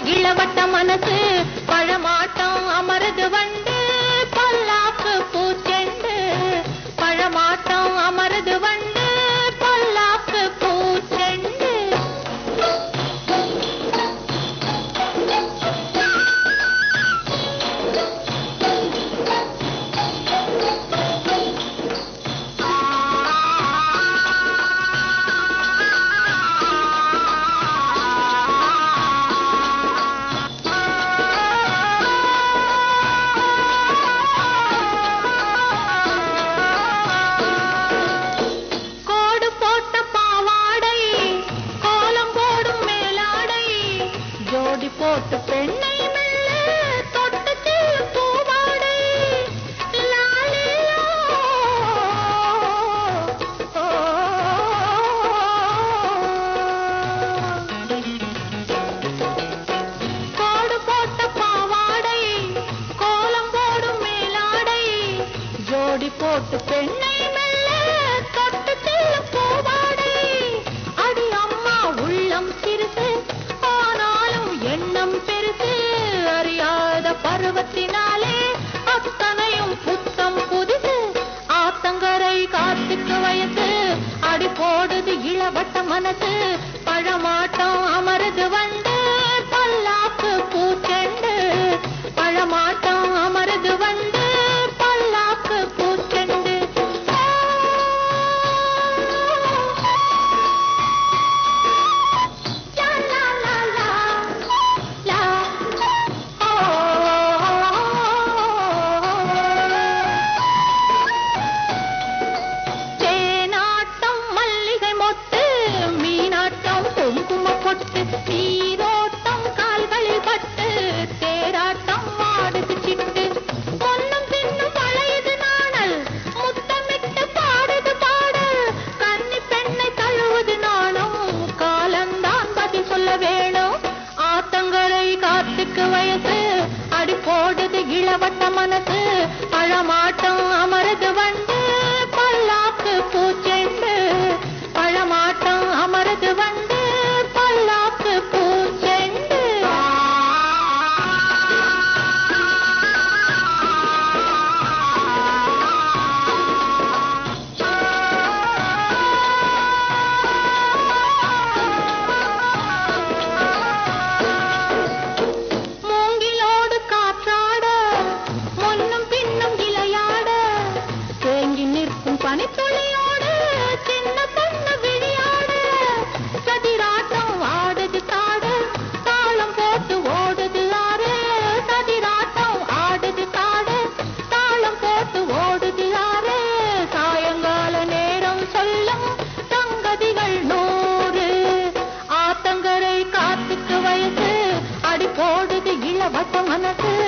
இளவட்ட மனசு பழமாட்டம் அமருது வண்டு பல்லாக்கு பூச்செண்டு பழமாட்டம் அமருது வண்டு பல்லாக்கு பூச்செண்டு கோடு போட்ட பாவாடை கோலம் போடும் மேலாடை ஜோடி போட்டு பெண்ணை மெல்ல தொட்டு செல்லும் பூவாடை லாலிலோ. கோடு போட்ட பாவாடை கோலம் போடும் மேலாடை ஜோடி போட்டு பெண்ணை மெல்ல தொட்டு செல்லும் பூவாடை அடி அம்மா உள்ளம் சிறுசு ஆனாலும் எண்ணம் பெருசு அறியாத பருவத்தினாலே அத்தனையும் புத்தம் புதுசு ஆத்தங்கரை காத்துக்கு வயசு அடி போடுது இளவட்ட மனசு பழமாட்டம் அமருது வந்து பல்லாக்கு பூச்செண்டு பழமாட்டம் அமருது வந்து பல்லாக்கு பூச்செண்டு லா, லா, லா, லா, லா. ஓ, தேனாட்டம் மல்லிகை மொட்டு மீனாட்டம் குங்கும பொட்டு நீரோட்டம் கால்களில் பட்டு தேராட்டம் ஆடுது சிட்டு பொன்னும் பின்னும் வளையுது நாணல் முத்தமிட்டு பாடுது பாடல் கன்னி பெண்ணை தழுவுது நாணம் காலந்தான் பதில் சொல்ல வேணும் ஆத்தங்கரை காத்துக்கு வயசு அடி போடுது இளவட்ட மனசு பழமாட்டம் அமருது வண்டு பல்லாக்கு பூச்செண்டு பழமாட்டம் அமருது வண்டு பல்லாக்கு பூச்செண்டு மூங்கிலோடு காற்றாட முன்னும் பின்னும் இலையாட தேங்கி நிற்கும் பனித்துளியோடு சின்ன பொண்ணு விழியாட கதிராட்டம் ஆடுது காடு தாளம் போட்டு ஓடுது ஆறு கதிராட்டம் ஆடுது காடு தாளம் போட்டு ஓடுது ஆறு சாயங்கால நேரம் சொல்லும் சங்கதிகள் நூறு ஆத்தங்கரை காத்துக்கு வயசு அடி போடுது இளவட்ட மனசு